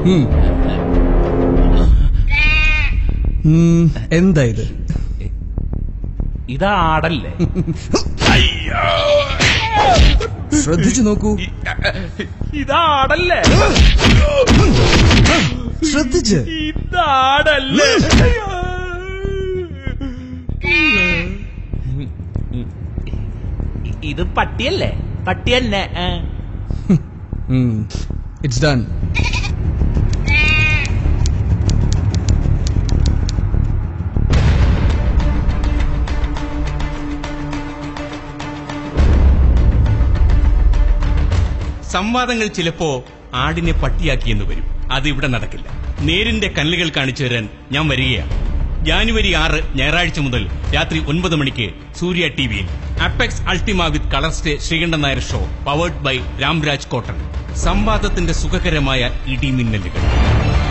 ഉം. ഉം, എന്താ ഇത് ഇതാടല്ലേ ശ്രദ്ധിച്ചു നോക്കൂ ഇതാടല്ലേ ശ്രദ്ധിച്ച് ഇതാടല്ലേ ഇത് പട്ടിയല്ലേ പട്ടി തന്നെ ആ. ഇറ്റ്സ് ഡൺ സംവാദങ്ങൾ ചിലപ്പോ ആടിനെ പട്ടിയാക്കിയെന്ന് വരും അത് ഇവിടെ നടക്കില്ല നേരിന്റെ കല്ലുകൾ കാണിച്ചു തരാൻ ഞാൻ വരികയാണ് ജാനുവരി ആറ് ഞായറാഴ്ച മുതൽ രാത്രി ഒൻപത് മണിക്ക് സൂര്യ ടിവിയിൽ Apex Ultima with colour stay Sreekandan Nair show powered by Ramraj cotton സംവാദത്തിന്റെ സുഖകരമായ ഇടിമിന്നലുകൾ